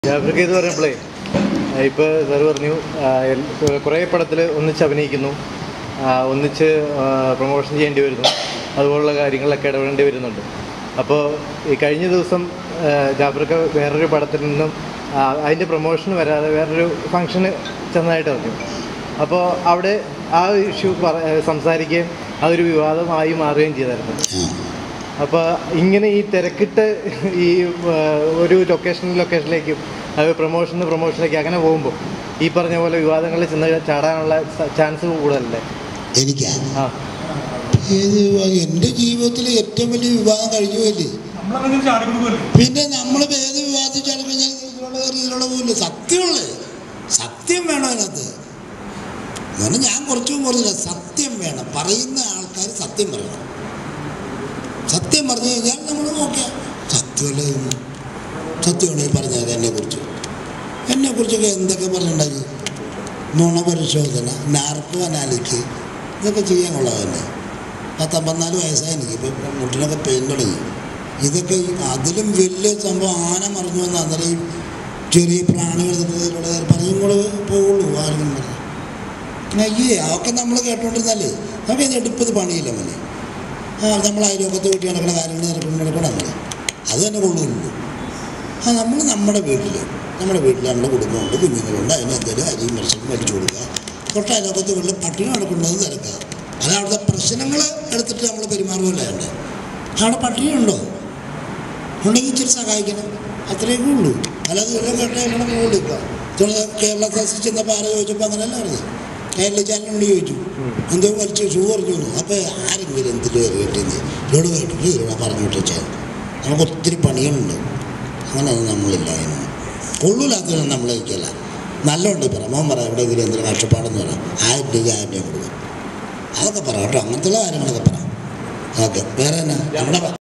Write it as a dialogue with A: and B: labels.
A: ജാഫ്രിക്ക എന്ന് പറഞ്ഞപ്പോഴേ ഇപ്പോൾ സാർ പറഞ്ഞു ആ, എൽ- കുറേ പടത്തിൽ ഒന്നിച്ച് അഭിനയിക്കുന്നു ആ, ഒന്നിച്ച് പ്രൊമോഷൻ ചെയ്യേണ്ടി വരുന്നു അതുപോലുള്ള കാര്യങ്ങളിലൊക്കെ ഇടപെടേണ്ടി വരുന്നുണ്ട് അപ്പോൾ ഈ കഴിഞ്ഞ ദിവസം ആ, ജാഫ്രിക്ക വേറൊരു പടത്തിൽ നിന്നും ആ, അതിൻ്റെ പ്രൊമോഷൻ വരാതെ വേറൊരു ഫംഗ്ഷന് ചെന്നതായിട്ട് പറഞ്ഞു അപ്പോൾ അവിടെ ആ ഇഷ്യൂ പറ സംസാരിക്കുകയും അതൊരു വിവാദമായി മാറുകയും ചെയ്തായിരുന്നു അപ്പോൾ ഇങ്ങനെ ഈ തിരക്കിട്ട് ഈ ആ, ഒരു ലൊക്കേഷൻ ലൊക്കേഷനിലേക്കും അത് പ്രൊമോഷൻ പ്രൊമോഷനിലേക്ക് അങ്ങനെ പോകുമ്പോൾ ഈ പറഞ്ഞ പോലെ വിവാദങ്ങളിൽ ചെന്ന് ചാടാനുള്ള ചാൻസ് കൂടുതലല്ലേ
B: എനിക്കാ
A: ആ
B: ഏത് വിവാഹം എൻ്റെ ജീവിതത്തിലെ ഏറ്റവും വലിയ വിവാഹം കഴിഞ്ഞു പോയില്ലേ
C: നമ്മളങ്ങനെ ചാടി കൊടുക്കുമല്ലേ
B: പിന്നെ നമ്മൾ ഏത് വിവാഹത്തിൽ ചാടി കഴിഞ്ഞാൽ ഇതിലുള്ള കയറി ഇതിലുള്ള പോകില്ല സത്യമുള്ളത് സത്യം വേണം അതിനകത്ത് അങ്ങനെ ഞാൻ കുറച്ചു പറഞ്ഞില്ല സത്യം വേണം പറയുന്ന ആൾക്കാർ സത്യം പറയണം സത്യം പറഞ്ഞു കഴിഞ്ഞാൽ നമ്മൾ നോക്കിയാൽ സത്യമല്ലേ ഇത്? സത്യമാണ് ഈ പറഞ്ഞത് എന്നെക്കുറിച്ച് എന്നെക്കുറിച്ചൊക്കെ എന്തൊക്കെ പറഞ്ഞിട്ടുണ്ടായി നുണ പരിശോധന നാർക്കോ അനാലിക്ക് ഇതൊക്കെ ചെയ്യാൻ കൊള്ളാം തന്നെ പത്തമ്പത്തിനാല് വയസ്സായി എനിക്ക് ഇപ്പം മുട്ടിനൊക്കെ പെയിൻ തുടങ്ങി ഇതൊക്കെ ഈ അതിലും വലിയ സംഭവം ആന മറിഞ്ഞു വന്ന അന്നേരം ഈ ചെറിയ പ്രാണികൾ ഇതിലൂടെ പറയും കൂടെ പോവുള്ളൂ ആരെങ്കിലും പറഞ്ഞു അയ്യേ അതൊക്കെ നമ്മൾ കേട്ടോണ്ടിരുന്നല്ലേ നമുക്ക് ഇത് എടുപ്പത് പണിയില്ല മോനെ ആ നമ്മൾ അയൽവക്കത്ത് വീട്ടിൽ നടക്കുന്ന കാര്യങ്ങൾ നടക്കുന്ന നടക്കണം നമ്മൾ അത് തന്നെ കൊള്ളുള്ളൂ ആ നമ്മൾ നമ്മുടെ വീട്ടിൽ നമ്മുടെ വീട്ടിൽ നമ്മുടെ കുടുംബമുണ്ട് കുഞ്ഞുങ്ങളുണ്ട് അതിന് എന്തെങ്കിലും അരിയും മത്സ്യം മേടിച്ചു കൊടുക്കുക തൊട്ട് അയൽവക്കത്ത് വീട്ടിൽ പട്ടിണി നടക്കുന്നത് തിരക്കുക അത് അവിടുത്തെ പ്രശ്നങ്ങൾ എടുത്തിട്ട് നമ്മൾ പെരുമാറുമല്ലോ ഉണ്ട് അവിടെ പട്ടിണിയുണ്ടോ ഉണ്ടെങ്കിൽ ഇച്ചിരി സഹായിക്കണം അത്രയൊക്കെ ഉള്ളൂ അല്ലാതെ ഇതെല്ലാം കേട്ടാൽ ഇവിടെ പോകുള്ളൂ ഇപ്പം ചില കേരള തസ്റ്റിൽ ചെന്നപ്പോൾ ആരെ ചോദിച്ചപ്പോൾ അങ്ങനെയല്ല അറിയാം കേരള ചാനലിനോട് ചോദിച്ചു എന്തോ വലിച്ചു ഷൂ പറഞ്ഞു അപ്പോൾ ആരെങ്കിലും എന്തിലും കയറി കിട്ടിയെന്ന് ഇവിടെ കേട്ടിട്ട് ഇവിടെ പറഞ്ഞു വിട്ടാൽ നമുക്ക് ഒത്തിരി പണികളുണ്ട് അങ്ങനെയൊന്നും നമ്മളില്ല അതിന് കൊള്ളൂലാത്തതൊന്നും നമ്മൾ കഴിക്കല്ല നല്ലുണ്ട് പ്രമോൻ പറയാം എവിടെയെങ്കിലും എന്തെങ്കിലും കഷ്ടപ്പാടെന്ന് പറയാം ആയിരം രൂപ ആയിരം രൂപ കൊടുക്കും അതൊക്കെ പറയാം കേട്ടോ അങ്ങനത്തെ കാര്യങ്ങളൊക്കെ പറയാം ഓക്കെ വേറെ എന്നാ നമ്മുടെ